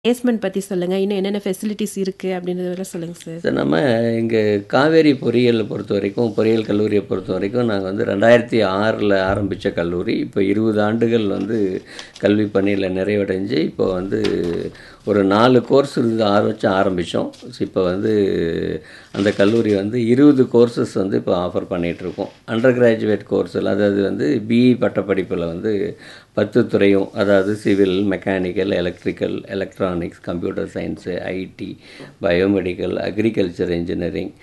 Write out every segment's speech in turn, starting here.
Placement பத்தி சொல்லுங்க. இன்னும் என்னென்ன ஃபெசிலிட்டீஸ் இருக்கு அப்படின்றதெல்லாம் சொல்லுங்க சார். சார் நம்ம இங்கே காவேரி பொறியியலை பொறுத்த வரைக்கும் பொறியியல் கல்லூரியை பொறுத்த வரைக்கும் நாங்கள் வந்து ரெண்டாயிரத்தி ஆறில் ஆரம்பித்த கல்லூரி இப்போ இருபது ஆண்டுகள் வந்து கல்வி பணியில் நிறைவடைஞ்சு இப்போ வந்து ஒரு நாலு கோர்ஸ் இருந்து ஆரம்பித்து ஆரம்பித்தோம் இப்போ வந்து அந்த கல்லூரி வந்து இருபது கோர்சஸ் வந்து இப்போ ஆஃபர் பண்ணிகிட்ருக்கோம் அண்டர் கிராஜுவேட் கோர்ஸில் அதாவது வந்து பிஇ பட்டப்படிப்பில் வந்து பத்து துறையும் அதாவது civil mechanical electrical electronics computer science IT biomedical agriculture engineering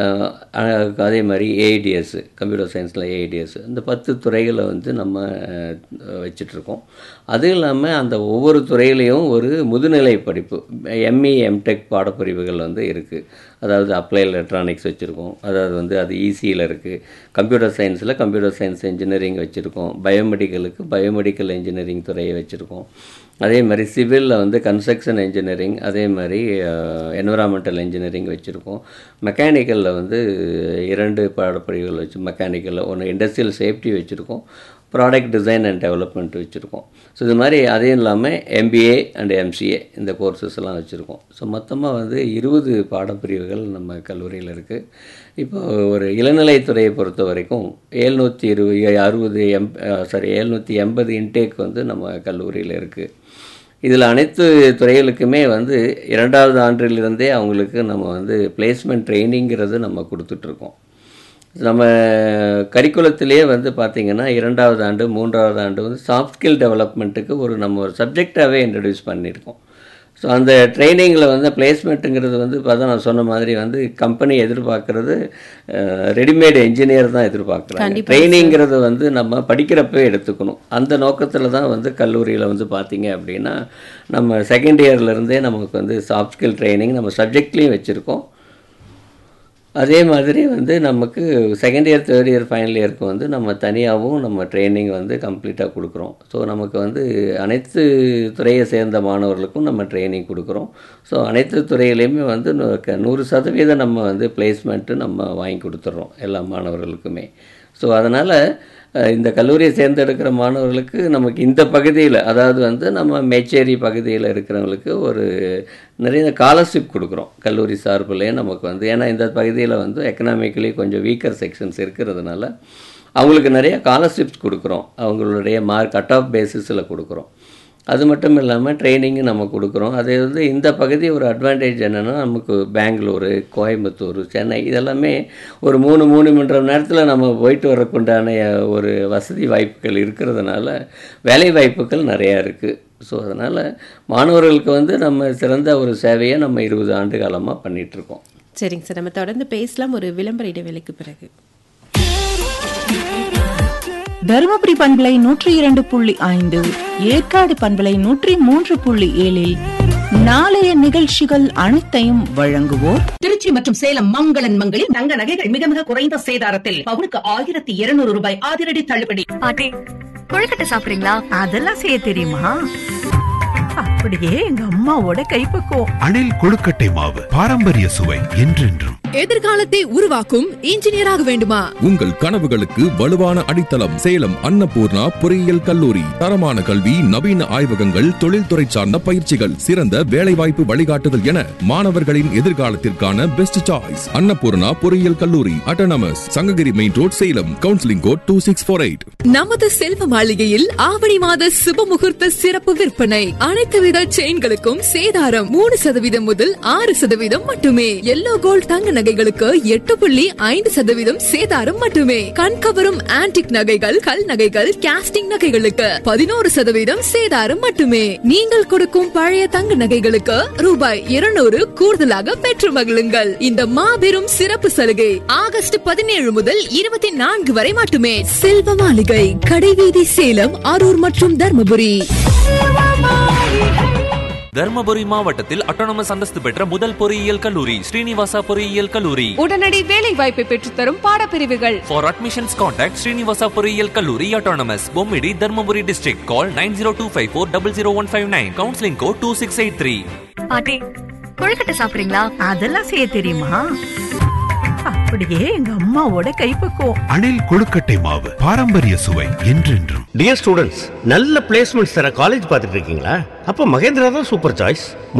அதே மாதிரி ஏஐடிஎஸ் கம்ப்யூட்டர் சயின்ஸில் ஏஐடிஎஸ் இந்த பத்து துறைகளை வந்து நம்ம வச்சிட்ருக்கோம் அதுவும் இல்லாமல் அந்த ஒவ்வொரு துறையிலையும் ஒரு முதுநிலை படிப்பு எம்இ எம்டெக் பாடப்பிரிவுகள் வந்து இருக்குது அதாவது அப்ளை எலக்ட்ரானிக்ஸ் வச்சுருக்கோம் அதாவது வந்து அது ஈஸியில் இருக்குது கம்ப்யூட்டர் சயின்ஸில் கம்ப்யூட்டர் சயின்ஸ் இன்ஜினியரிங் வச்சுருக்கோம் பயோமெடிக்கலுக்கு பயோமெடிக்கல் இன்ஜினியரிங் துறையை வச்சுருக்கோம் அதே மாதிரி சிவிலில் வந்து கன்ஸ்ட்ரக்ஷன் இன்ஜினியரிங் அதே மாதிரி என்விரான்மெண்டல் இன்ஜினியரிங் வச்சுருக்கோம் மெக்கானிக்கலில் வந்து இரண்டு பாடப்பிரிவுகள் வச்சு மெக்கானிக்கலில் ஒன்று இண்டஸ்ட்ரியல் சேஃப்டி வச்சுருக்கோம் ப்ராடக்ட் டிசைன் அண்ட் டெவலப்மெண்ட் வச்சுருக்கோம் ஸோ இது மாதிரி அதையும் இல்லாமல் எம்பிஏ அண்ட் எம்சிஏ இந்த கோர்சஸ் எல்லாம் வச்சுருக்கோம் ஸோ மொத்தமாக வந்து இருபது பாடப்பிரிவுகள் நம்ம கல்லூரியில் இருக்குது இப்போ ஒரு இளநிலைத்துறையை பொறுத்த வரைக்கும் ஏழ்நூற்றி இருபது அறுபது எம் சாரி ஏழ்நூற்றி எண்பது இன்டேக் வந்து நம்ம கல்லூரியில் இருக்குது இதில் அனைத்து துறைகளுக்குமே வந்து இரண்டாவது ஆண்டிலிருந்தே அவங்களுக்கு நம்ம வந்து பிளேஸ்மெண்ட் ட்ரைனிங்கிறது நம்ம கொடுத்துட்ருக்கோம் நம்ம கரிக்குலத்திலே வந்து பார்த்திங்கன்னா இரண்டாவது ஆண்டு மூன்றாவது ஆண்டு வந்து சாஃப்ட் ஸ்கில் டெவலப்மெண்ட்டுக்கு ஒரு நம்ம ஒரு சப்ஜெக்டாகவே இன்ட்ரடியூஸ் பண்ணியிருக்கோம் ஸோ அந்த ட்ரைனிங்கில் வந்து பிளேஸ்மெண்ட்டுங்கிறது வந்து பார்த்தா நான் சொன்ன மாதிரி வந்து கம்பெனி எதிர்பார்க்குறது ரெடிமேட் என்ஜினியர் தான் எதிர்பார்க்குறாங்க ட்ரைனிங்கிறது வந்து நம்ம படிக்கிறப்பே எடுத்துக்கணும் அந்த நோக்கத்தில் தான் வந்து கல்லூரியில் வந்து பார்த்திங்க அப்படின்னா நம்ம செகண்ட் இயர்லேருந்தே நமக்கு வந்து சாஃப்ட் ஸ்கில் ட்ரைனிங் நம்ம சப்ஜெக்ட்லேயும் வச்சுருக்கோம் அதே மாதிரி வந்து நமக்கு second year third year final இயருக்கு வந்து நம்ம தனியாகவும் நம்ம ட்ரைனிங் வந்து கம்ப்ளீட்டாக கொடுக்குறோம் ஸோ நமக்கு வந்து அனைத்து துறையை சேர்ந்த மாணவர்களுக்கும் நம்ம ட்ரைனிங் கொடுக்குறோம் ஸோ அனைத்து துறையிலையுமே வந்து நூறு சதவீதம் நம்ம வந்து பிளேஸ்மெண்ட்டு நம்ம வாங்கி கொடுத்துட்றோம் எல்லா மாணவர்களுக்குமே ஸோ அதனால் இந்த கல்லூரியை தேர்ந்தெடுக்கிற மாணவர்களுக்கு நமக்கு இந்த பகுதியில் அதாவது வந்து நம்ம மேச்சேரி பகுதியில் இருக்கிறவங்களுக்கு ஒரு நிறைய ஸ்காலர்ஷிப் கொடுக்குறோம் கல்லூரி சார்பிலே நமக்கு வந்து ஏன்னா இந்த பகுதியில் வந்து எக்கனாமிக்கலி கொஞ்சம் வீக்கர் செக்ஷன்ஸ் இருக்கிறதுனால அவங்களுக்கு நிறைய ஸ்காலர்ஷிப்ஸ் கொடுக்குறோம் அவங்களுடைய மார்க் கட் ஆஃப் பேசிஸில் கொடுக்குறோம் அது மட்டும் இல்லாமல் ட்ரைனிங்கும் நம்ம கொடுக்குறோம் அது வந்து இந்த பகுதி ஒரு அட்வான்டேஜ் என்னென்னா நமக்கு பெங்களூரு கோயம்புத்தூர் சென்னை இதெல்லாமே ஒரு மூணு மூணு மணி நேரத்தில் நம்ம போயிட்டு வரக்குண்டான ஒரு வசதி வாய்ப்புகள் இருக்கிறதுனால வேலை வாய்ப்புகள் நிறையா இருக்குது ஸோ அதனால் மாணவர்களுக்கு வந்து நம்ம சிறந்த ஒரு சேவையை நம்ம இருபது ஆண்டு காலமாக பண்ணிகிட்ருக்கோம் சரிங்க சார் நம்ம தொடர்ந்து பேசலாம் ஒரு விளம்பர இடைவேளைக்கு பிறகு தருமபுரி பண்பலை நூற்றி இரண்டு புள்ளி ஐந்து ஏற்காடு பண்பலை நூற்றி மூன்று புள்ளி ஏழில் நாளைய நிகழ்ச்சிகள் அனைத்தையும் வழங்குவோர் திருச்சி மற்றும் சேலம் மங்களன் மங்களில் தங்க நகைகள் மிக மிக குறைந்த சேதாரத்தில் பவுனுக்கு ஆயிரத்தி இருநூறு ரூபாய் அதிரடி தள்ளுபடி பாட்டி கொழுக்கட்டை சாப்பிடுறீங்களா அதெல்லாம் செய்ய தெரியுமா அப்படியே எங்க அம்மாவோட கைப்பக்குவம் அணில் கொழுக்கட்டை மாவு பாரம்பரிய சுவை என்றென்றும் எதிர்காலத்தை உருவாக்கும் இன்ஜினியராக வேண்டுமா உங்கள் கனவுகளுக்கு வலுவான அடித்தளம் சேலம் அன்னபூர்ணா பொறியியல் கல்லூரி தரமான கல்வி நவீன ஆய்வகங்கள் தொழில்துறை சார்ந்த பயிற்சிகள் சிறந்த வேலைவாய்ப்பு வழிகாட்டுதல் என மாணவர்களின் எதிர்காலத்திற்கான பெஸ்ட் சாய்ஸ் அன்னபூர்ணா பொறியியல் கல்லூரி autonomous Sankagiri main road Salem counselling code two six four eight நமது செல்வ மாளிகையில் ஆவணி மாத சுப முகூர்த்த சிறப்பு விற்பனை அனைத்து வித செயின்களுக்கும் சேதாரம் மூணு சதவீதம் முதல் ஆறு சதவீதம் மட்டுமே எல்லோ கோல்ட் தங்க நகைகளுக்கு எட்டு புள்ளி ஐந்து சதவீதம் சேதாரம் மட்டுமே கண்கவரும் ஆன்டிக் நகைகள் கல் நகைகள் கேஸ்டிங் நகைகளுக்கு பதினோரு சதவீதம் சேதாரம் மட்டுமே நீங்கள் கொடுக்கும் பழைய தங்க நகைகளுக்கு ரூபாய் இருநூறு கூடுதலாக பெற்று மகிழுங்கள் இந்த மாபெரும் சிறப்பு சலுகை ஆகஸ்ட் பதினேழு முதல் இருபத்தி நான்கு வரை மட்டுமே செல்வ மாளிகை கடைவீதி சேலம் அரூர் மற்றும் தர்மபுரி தர்மபுரி மாவட்டத்தில் அட்டானமஸ் அந்தஸ்து பெற்ற முதல் பொறியியல் கல்லூரி ஸ்ரீனிவாசா பொறியியல் கல்லூரி உடனடி வேலை வாய்ப்பை பெற்றுத்தரும் பாடப்பிரிவுகள் For admissions contact Srinivasa பொறியியல் கல்லூரி autonomous Bommidi Dharmapuri district call 9025400159 counseling code 2683 பாட்டி கொழுக்கட்டை சாப்பிடுறீங்களா அதெல்லாம் செய்ய தெரியுமா அப்படியே எங்க அம்மாவோட கைப்பக்குவம் அணில் கொழுக்கட்டை மாவு பாரம்பரிய சுவை என்றென்றும் டியர் ஸ்டூடெண்ட்ஸ் நல்ல பிளேஸ்மெண்ட்ஸ் தர காலேஜ் பார்த்துட்டு இருக்கீங்களா அப்ப மகேந்திரா தான் சூப்பர் சாய்ஸ்